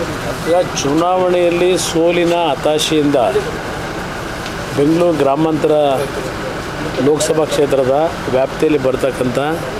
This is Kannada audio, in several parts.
ಈಗ ಚುನಾವಣೆಯಲ್ಲಿ ಸೋಲಿನ ಹತಾಶೆಯಿಂದ ಬೆಂಗಳೂರು ಗ್ರಾಮಾಂತರ ಲೋಕಸಭಾ ಕ್ಷೇತ್ರದ ವ್ಯಾಪ್ತಿಯಲ್ಲಿ ಬರ್ತಕ್ಕಂಥ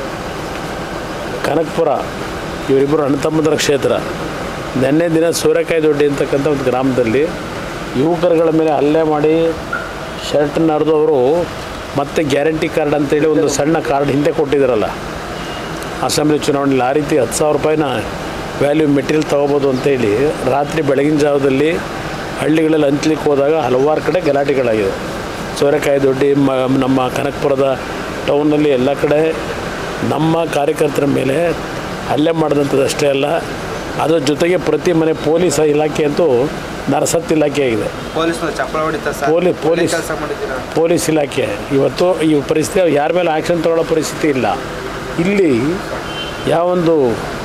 ಕನಕಪುರ ಇವರಿಬ್ಬರು ಅಣ್ಣತಮ್ಮಂದರ ಕ್ಷೇತ್ರ ನಿನ್ನೆ ದಿನ ಸೂರ್ಯಕಾಯಿ ದೊಡ್ಡಿ ಅಂತಕ್ಕಂಥ ಒಂದು ಗ್ರಾಮದಲ್ಲಿ ಯುವಕರುಗಳ ಮೇಲೆ ಹಲ್ಲೆ ಮಾಡಿ ಶರ್ಟನ್ನು ಹರಿದು ಅವರು ಮತ್ತೆ ಗ್ಯಾರಂಟಿ ಕಾರ್ಡ್ ಅಂತೇಳಿ ಒಂದು ಸಣ್ಣ ಕಾರ್ಡ್ ಹಿಂದೆ ಕೊಟ್ಟಿದ್ದಾರಲ್ಲ ಅಸೆಂಬ್ಲಿ ಚುನಾವಣೆಯಲ್ಲಿ ಆ ರೀತಿ ಹತ್ತು ಸಾವಿರ ರೂಪಾಯಿನ ವ್ಯಾಲ್ಯೂ ಮೆಟೀರಿಯಲ್ ತೊಗೋಬೋದು ಅಂತೇಳಿ ರಾತ್ರಿ ಬೆಳಗಿನ ಜಾವದಲ್ಲಿ ಹಳ್ಳಿಗಳಲ್ಲಿ ಹಂಚ್ಲಿಕ್ಕೆ ಹೋದಾಗ ಹಲವಾರು ಕಡೆ ಗಲಾಟೆಗಳಾಗಿದೆ ಸೋರೆಕಾಯಿ ದೊಡ್ಡಿ ಮ ನಮ್ಮ ಕನಕಪುರದ ಟೌನಲ್ಲಿ ಎಲ್ಲ ಕಡೆ ನಮ್ಮ ಕಾರ್ಯಕರ್ತರ ಮೇಲೆ ಹಲ್ಲೆ ಮಾಡಿದಂಥದ್ದು ಅಷ್ಟೇ ಅಲ್ಲ ಅದ್ರ ಜೊತೆಗೆ ಪ್ರತಿ ಮನೆ ಪೊಲೀಸ್ ಇಲಾಖೆ ಅಂತೂ ನರಸತ್ ಇಲಾಖೆ ಆಗಿದೆ ಪೊಲೀಸ್ನವ್ರು ಚಪ್ಪಳ ಹೊಡಿತಾ ಸರ್ ಪೊಲೀಸ್ ಪೊಲೀಸ್ ಕೆಲಸ ಮಾಡಿದ್ದೀರಾ ಪೊಲೀಸ್ ಇಲಾಖೆ ಇವತ್ತು ಈ ಪರಿಸ್ಥಿತಿ ಯಾರ ಮೇಲೆ ಆ್ಯಕ್ಷನ್ ತಗೊಳ್ಳೋ ಪರಿಸ್ಥಿತಿ ಇಲ್ಲ ಇಲ್ಲಿ ಯಾವೊಂದು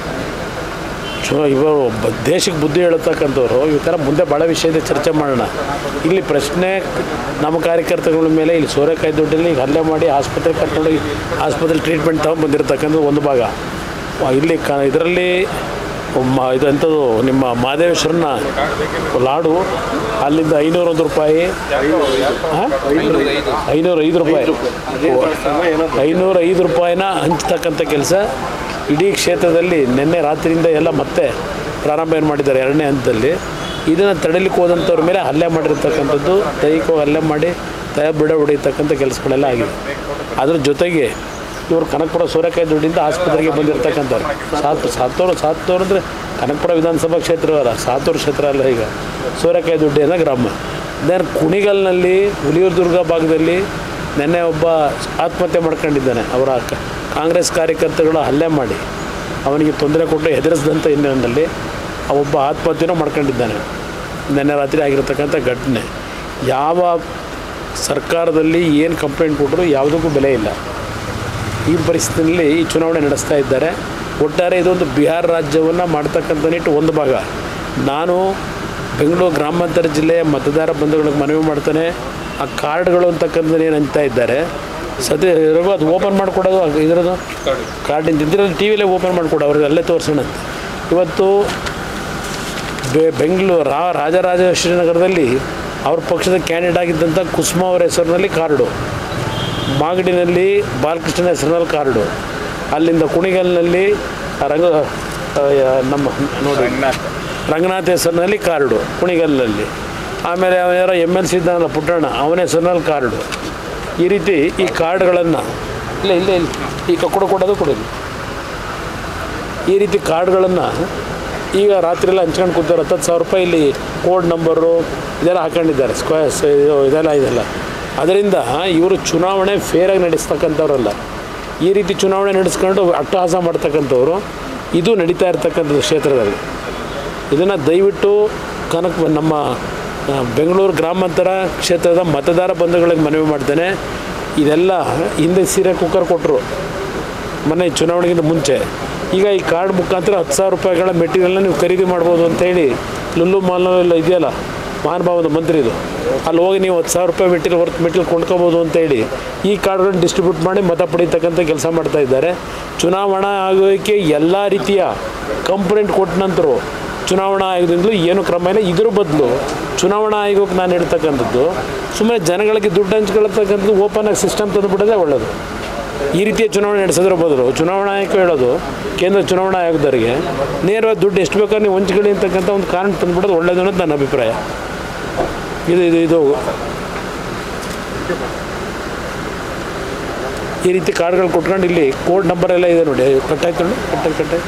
ಚು ಇವರು ಬ- ದೇಶಕ್ಕೆ ಬುದ್ಧಿ ಹೇಳತಕ್ಕಂಥವ್ರು ಈ ಥರ ಮುಂದೆ ಭಾಳ ವಿಷಯದ ಚರ್ಚೆ ಮಾಡೋಣ ಇಲ್ಲಿ ಪ್ರಶ್ನೆ ನಮ್ಮ ಕಾರ್ಯಕರ್ತಗಳ ಮೇಲೆ ಇಲ್ಲಿ ಸೋರೆಕಾಯಿ ದುಡ್ಡಲ್ಲಿ ಈಗ ಹಲ್ಲೆ ಮಾಡಿ ಆಸ್ಪತ್ರೆಗೆ ಕರ್ಕೊಂಡೋಗಿ ಆಸ್ಪತ್ರೆ ಟ್ರೀಟ್ಮೆಂಟ್ ತಗೊಂಡು ಬಂದಿರತಕ್ಕಂಥದ್ದು ಒಂದು ಭಾಗ ವ- ಇಲ್ಲಿ ಕ ಇದರಲ್ಲಿ ಮ ಇದಂಥದ್ದು ನಿಮ್ಮ ಮಹದೇವೇಶ್ವರನ ಲಾಡು ಅಲ್ಲಿಂದ ಐನೂರೊಂದು ರೂಪಾಯಿ ಹಾಂ ಐನೂರ ಐದು ರೂಪಾಯಿ ಐನೂರ ಐದು ರೂಪಾಯಿನ ಹಂಚ್ತಕ್ಕಂಥ ಕೆಲಸ ಇಡೀ ಕ್ಷೇತ್ರದಲ್ಲಿ ನಿನ್ನೆ ರಾತ್ರಿಯಿಂದ ಎಲ್ಲ ಮತ್ತೆ ಪ್ರಾರಂಭ ಏನು ಮಾಡಿದ್ದಾರೆ ಎರಡನೇ ಹಂತದಲ್ಲಿ ಇದನ್ನು ತಡೆಯಲಿಕ್ಕೆ ಹೋದಂಥವ್ರ ಮೇಲೆ ಹಲ್ಲೆ ಮಾಡಿರ್ತಕ್ಕಂಥದ್ದು ದೈಹಿಕವಾಗಿ ಹಲ್ಲೆ ಮಾಡಿ ತಯ ಬಿಡ ಹೊಡಿತಕ್ಕಂಥ ಕೆಲಸಗಳೆಲ್ಲ ಆಗಿದೆ ಅದ್ರ ಜೊತೆಗೆ ಇವರು ಕನಕಪುರ ಸೂರ್ಯಕಾಯಿ ದುಡ್ಡಿಂದ ಆಸ್ಪತ್ರೆಗೆ ಬಂದಿರತಕ್ಕಂಥವ್ರು ಸಾತ್ ಸಾತೂರು ಸಾತೂರು ಅಂದರೆ ಕನಕಪುರ ವಿಧಾನಸಭಾ ಕ್ಷೇತ್ರ ಅಲ್ಲ ಸಾತೂರು ಕ್ಷೇತ್ರ ಅಲ್ಲ ಈಗ ಸೂರ್ಯಕಾಯಿ ದುಡ್ಡಿ ಅನ್ನೋ ಗ್ರಾಮ ದೆನ್ ಕುಣಿಗಲ್ನಲ್ಲಿ ಹುಲಿಯೂರು ದುರ್ಗ ಭಾಗದಲ್ಲಿ ನಿನ್ನೆ ಒಬ್ಬ ಆತ್ಮಹತ್ಯೆ ಮಾಡ್ಕೊಂಡಿದ್ದಾನೆ ಅವರ ಕ- ಕಾಂಗ್ರೆಸ್ ಕಾರ್ಯಕರ್ತಗಳು ಹಲ್ಲೆ ಮಾಡಿ ಅವನಿಗೆ ತೊಂದರೆ ಕೊಟ್ಟು ಹೆದರಿಸಿದಂಥ ಹಿನ್ನೆಲೆಯಲ್ಲಿ ಆ ಒಬ್ಬ ಆತ್ಮಹತ್ಯೆನೂ ಮಾಡ್ಕೊಂಡಿದ್ದಾನೆ ನಿನ್ನೆ ರಾತ್ರಿ ಆಗಿರತಕ್ಕಂಥ ಘಟನೆ ಯಾವ ಸರ್ಕಾರದಲ್ಲಿ ಏನು ಕಂಪ್ಲೇಂಟ್ ಕೊಟ್ಟರು ಯಾವುದಕ್ಕೂ ಬೆಲೆ ಇಲ್ಲ ಈ ಪರಿಸ್ಥಿತಿಯಲ್ಲಿ ಈ ಚುನಾವಣೆ ನಡೆಸ್ತಾ ಇದ್ದಾರೆ ಒಟ್ಟಾರೆ ಇದೊಂದು ಬಿಹಾರ ರಾಜ್ಯವನ್ನು ಮಾಡ್ತಕ್ಕಂಥ ನಿಟ್ಟು ಒಂದು ಭಾಗ ನಾನು ಬೆಂಗಳೂರು ಗ್ರಾಮಾಂತರ ಜಿಲ್ಲೆಯ ಮತದಾರ ಬಂಧುಗಳಿಗೆ ಮನವಿ ಮಾಡ್ತಾನೆ ಆ ಕಾರ್ಡ್ಗಳು ಅಂತಕ್ಕಂಥದ್ದು ಏನು ಅಂತ ಇದ್ದಾರೆ ಸದ್ಯ ಇರೋದು ಅದು ಓಪನ್ ಮಾಡಿಕೊಡೋದು ಇದರದು ಕಾರ್ಡಿಂದ ಇದ್ರಲ್ಲಿ ಟಿ ವಿಲೇ ಓಪನ್ ಮಾಡಿಕೊಡು ಅವ್ರಿಗೆ ಅಲ್ಲೇ ತೋರಿಸೋಣ ಅಂತ. ಇವತ್ತು ಬೆ ಬೆಂಗಳೂರು ರಾ ರಾಜರಾಜೇಶ್ವರಿ ನಗರದಲ್ಲಿ ಅವ್ರ ಪಕ್ಷದ ಕ್ಯಾಂಡಿಡೇಟ್ ಆಗಿದ್ದಂಥ ಕುಸುಮ ಅವರ ಹೆಸರಿನಲ್ಲಿ ಕಾರ್ಡು ಮಾಗಡಿನಲ್ಲಿ ಬಾಲಕೃಷ್ಣನ ಹೆಸರಿನಲ್ಲಿ ಕಾರ್ಡು ಅಲ್ಲಿಂದ ಕುಣಿಗಲ್ನಲ್ಲಿ ರಂಗ ಆ, ಯಾ- ನಮ್ಮ ನೋಡಿ ರಂಗನಾಥ್ ಹೆಸರಿನಲ್ಲಿ ಕಾರ್ಡು ಕುಣಿಗಲ್ನಲ್ಲಿ ಆಮೇಲೆ ಅವನ ಯಾರೋ ಎಮ್ ಎಲ್ ಸಿ ಇದ್ದಾನಲ್ಲ ಪುಟ್ಟಣ್ಣ ಅವನ ಹೆಸರಿನಲ್ಲಿ ಕಾರ್ಡು ಈ ರೀತಿ ಈ ಕಾರ್ಡ್ಗಳನ್ನು ಇಲ್ಲ ಇಲ್ಲ ಇಲ್ಲ ಈಗ ಕೊಡು ಕೊಡೋದು ಕೊಡೋದು ಈ ರೀತಿ ಕಾರ್ಡ್ಗಳನ್ನು ಈಗ ರಾತ್ರಿ ಎಲ್ಲ ಹಂಚ್ಕೊಂಡು ಕೂತಾರೆ ಹತ್ತತ್ತು ಸಾವಿರ ರೂಪಾಯಿ ಇಲ್ಲಿ ಕೋಡ್ ನಂಬರು ಇದೆಲ್ಲ ಹಾಕೊಂಡಿದ್ದಾರೆ ಸ್ಕ್ವೇರ್ಸ್ ಇದು ಇದೆಲ್ಲ ಇದೆಲ್ಲ ಅದರಿಂದ ಇವರು ಚುನಾವಣೆ ಫೇರಾಗಿ ನಡೆಸ್ತಕ್ಕಂಥವ್ರಲ್ಲ ಈ ರೀತಿ ಚುನಾವಣೆ ನಡೆಸ್ಕೊಂಡು ಅಟ್ಟಹಾಸ ಮಾಡ್ತಕ್ಕಂಥವ್ರು ಇದು ನಡೀತಾ ಇರ್ತಕ್ಕಂಥದ್ದು ಕ್ಷೇತ್ರದಲ್ಲಿ ಇದನ್ನು ದಯವಿಟ್ಟು ಕನಕ ನಮ್ಮ ಆ, ಬೆಂಗಳೂರು ಗ್ರಾಮಾಂತರ ಕ್ಷೇತ್ರದ ಮತದಾರ ಬಂಧುಗಳಿಗೆ ಮನವಿ ಮಾಡ್ತೇನೆ ಇದೆಲ್ಲ ಹಿಂದೆ ಸೀರೆ ಕುಕ್ಕರ್ ಕೊಟ್ಟರು ಮೊನ್ನೆ ಚುನಾವಣೆಗಿಂತ ಮುಂಚೆ ಈಗ ಈ ಕಾರ್ಡ್ ಮುಖಾಂತರ ಹತ್ತು ಸಾವಿರ ರೂಪಾಯಿಗಳ ಮೆಟೀರಿಯಲ್ನ ನೀವು ಖರೀದಿ ಮಾಡ್ಬೋದು ಅಂತೇಳಿ ಲುಲ್ಲು ಮಾಲ್ ಎಲ್ಲ ಇದೆಯಲ್ಲ ಮಹಾನುಭಾವದ ಮಂತ್ರಿದು ಅಲ್ಲಿ ಹೋಗಿ ನೀವು ಹತ್ತು ಸಾವಿರ ರೂಪಾಯಿ ಮೆಟೀರಿಯಲ್ ಹೊರತು ಮೆಟೀರಿಯಲ್ ಕೊಂಡ್ಕೋಬೋದು ಅಂತೇಳಿ ಈ ಕಾರ್ಡ್ಗಳನ್ನ ಡಿಸ್ಟ್ರಿಬ್ಯೂಟ್ ಮಾಡಿ ಮತ ಪಡೀತಕ್ಕಂಥ ಕೆಲಸ ಮಾಡ್ತಾ ಇದ್ದಾರೆ ಚುನಾವಣಾ ಆಯೋಗಕ್ಕೆ ಎಲ್ಲ ರೀತಿಯ ಕಂಪ್ಲೇಂಟ್ ಕೊಟ್ಟ ನಂತರ ಚುನಾವಣಾ ಆಯೋಗದಿಂದಲೂ ಏನು ಕ್ರಮ ಇಲ್ಲ ಇದ್ರ ಬದಲು ಚುನಾವಣಾ ಆಯೋಗಕ್ಕೆ ನಾನು ಹೇಳ್ತಕ್ಕಂಥದ್ದು ಸುಮ್ಮನೆ ಜನಗಳಿಗೆ ದುಡ್ಡು ಹಂಚ್ಕೊಳ್ತಕ್ಕಂಥದ್ದು ಓಪನ್ ಆಗಿ ಸಿಸ್ಟಮ್ ತಂದುಬಿಡೋದೇ ಒಳ್ಳೆಯದು ಈ ರೀತಿಯ ಚುನಾವಣೆ ನಡೆಸೋದ್ರ ಬದಲು ಚುನಾವಣಾ ಆಯೋಗ ಹೇಳೋದು ಕೇಂದ್ರ ಚುನಾವಣಾ ಆಯೋಗದವರಿಗೆ ನೇರವಾಗಿ ದುಡ್ಡು ಎಷ್ಟು ಬೇಕಾದ್ರೆ ನೀವು ಹಂಚ್ಕೊಳ್ಳಿ ಅಂತಕ್ಕಂಥ ಒಂದು ಕಾರಣ ತಂದುಬಿಡೋದು ಒಳ್ಳೆಯದು ಅನ್ನೋದು ನನ್ನ ಅಭಿಪ್ರಾಯ ಇದು ಇದು ಇದು ಈ ರೀತಿ ಕಾರ್ಡ್ಗಳು ಕೊಟ್ಕೊಂಡು ಇಲ್ಲಿ ಕೋಡ್ ನಂಬರ್ ಎಲ್ಲ ಇದೆ ನೋಡಿ ಕಟ್ಟಾಯ್ತು ನೋಡಿ ಕಟ್ಟಾಗಿ ಕಟ್ಟಾಗಿ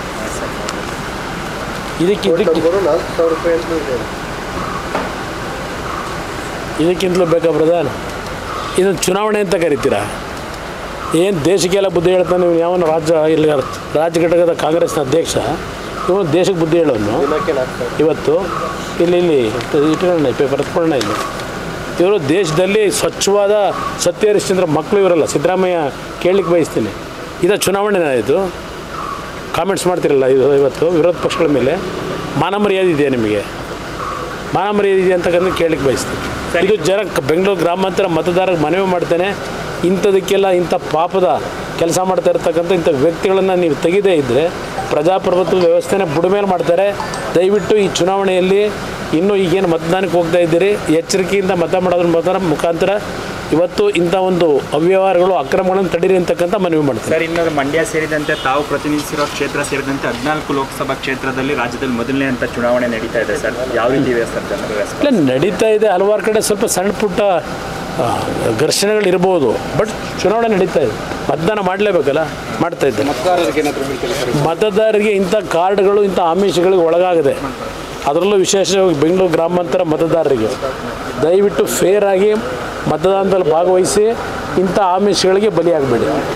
ಇದಕ್ಕೆ ಇದಕ್ಕೆ ನಾಲ್ಕು ಸಾವಿರ ರೂಪಾಯಿ ಅಂತ ಇದೆ ಇದಕ್ಕಿಂತಲೂ ಬೇಕಾ ಪ್ರಧಾನ್ ಇದನ್ನು ಚುನಾವಣೆ ಅಂತ ಕರಿತೀರಾ ಏನು ದೇಶಕ್ಕೆಲ್ಲ ಬುದ್ಧಿ ಹೇಳ್ತಾನೆ ನೀವು ಯಾವನ ರಾಜ್ಯ ಇಲ್ಲಿ ರಾಜ್ಯ ಘಟಕದ ಕಾಂಗ್ರೆಸ್ನ ಅಧ್ಯಕ್ಷ ಇವನು ದೇಶಕ್ಕೆ ಬುದ್ಧಿ ಹೇಳೋನು ದಿನಕ್ಕೆ ನಾಲ್ಕು ಸಾವಿರ ಇವತ್ತು ಇಲ್ಲಿ ಇಲ್ಲಿ ಇಟ್ಕೊಳ್ಳೋಣ ಪೇಪರ್ ಎತ್ಕೊಳ್ಳೋಣ ಇಲ್ಲಿ ಇವರು ದೇಶದಲ್ಲಿ ಸ್ವಚ್ಛವಾದ ಸತ್ಯ ಹರಿಶ್ಚಂದ್ರ ಮಕ್ಕಳು ಇವರಲ್ಲ ಸಿದ್ದರಾಮಯ್ಯ ಕೇಳಲಿಕ್ಕೆ ಬಯಸ್ತೀನಿ ಇದು ಚುನಾವಣೆ ಇದು ಕಾಮೆಂಟ್ಸ್ ಮಾಡ್ತಿರಲ್ಲ ಇದು ಇವತ್ತು ವಿರೋಧ ಪಕ್ಷಗಳ ಮೇಲೆ ಮಾನ ಮರ್ಯಾದೆ ಇದೆಯಾ ನಿಮಗೆ ಮಾನ ಮರ್ಯಾದೆ ಇದೆಯಾ ಅಂತಕ್ಕಂಥ ಕೇಳಲಿಕ್ಕೆ ಬಯಸ್ತೀನಿ ಇದು ಜನ ಕ- ಬೆಂಗಳೂರು ಗ್ರಾಮಾಂತರ ಮತದಾರರಿಗೆ ಮನವಿ ಮಾಡ್ತೇನೆ ಇಂಥದಕ್ಕೆಲ್ಲ ಇಂಥ ಪಾಪದ ಕೆಲಸ ಮಾಡ್ತಾ ಇರ್ತಕ್ಕಂಥ ಇಂಥ ವ್ಯಕ್ತಿಗಳನ್ನು ನೀವು ತೆಗೆದೇ ಇದ್ದರೆ ಪ್ರಜಾಪ್ರಭುತ್ವ ವ್ಯವಸ್ಥೆನ ಬುಡಮೇಲೆ ಮಾಡ್ತಾರೆ ದಯವಿಟ್ಟು ಈ ಚುನಾವಣೆಯಲ್ಲಿ ಇನ್ನೂ ಈಗೇನು ಮತದಾನಕ್ಕೆ ಹೋಗ್ತಾ ಇದ್ದೀರಿ ಎಚ್ಚರಿಕೆಯಿಂದ ಮತ ಮಾಡೋದ್ರ ಮುಖಾಂತರ ಮುಖಾಂತರ ಇವತ್ತು ಇಂಥ ಒಂದು ಅವ್ಯವಹಾರಗಳು ಅಕ್ರಮಗಳನ್ನು ತಡೀರಿ ಅಂತಕ್ಕಂಥ ಮನವಿ ಮಾಡ್ತೀನಿ ಸರ್ ಇನ್ನು ಮಂಡ್ಯ ಸೇರಿದಂತೆ ತಾವು ಪ್ರತಿನಿಧಿಸಿರೋ ಕ್ಷೇತ್ರ ಸೇರಿದಂತೆ ಹದಿನಾಲ್ಕು ಲೋಕಸಭಾ ಕ್ಷೇತ್ರದಲ್ಲಿ ರಾಜ್ಯದಲ್ಲಿ ಮೊದಲನೇ ಅಂತ ಚುನಾವಣೆ ನಡೀತಾ ಇದೆ ಸರ್ ಯಾವ ರೀತಿ ಇದೆ ಸರ್ ಜನರ response? ಇಲ್ಲ ನಡೀತಾ ಇದೆ ಹಲವಾರು ಕಡೆ ಸ್ವಲ್ಪ ಸಣ್ಣ ಪುಟ್ಟ ಆ, ಘರ್ಷಣೆಗಳಿರ್ಬೋದು ಬಟ್ ಚುನಾವಣೆ ನಡೀತಾ ಇದೆ ಮತದಾನ ಮಾಡಲೇಬೇಕಲ್ಲ ಮಾಡ್ತಾ ಇದ್ದಾರೆ ಮತದಾರರಿಗೆ ಏನಾದರೂ ಹೇಳ್ತೀರಾ ಸರ್ ಮತದಾರರಿಗೆ ಇಂಥ ಕಾರ್ಡ್ಗಳು ಇಂಥ ಆಮಿಷಗಳಿಗೆ ಒಳಗಾಗದೆ ಅದರಲ್ಲೂ ವಿಶೇಷವಾಗಿ ಬೆಂಗಳೂರು ಗ್ರಾಮಾಂತರ ಮತದಾರರಿಗೆ ದಯವಿಟ್ಟು ಫೇರ್ ಆಗಿ ಮತದಾನದಲ್ಲಿ ಭಾಗವಹಿಸಿ ಇಂಥ ಆಮಿಷಗಳಿಗೆ ಬಲಿಯಾಗಬೇಡಿ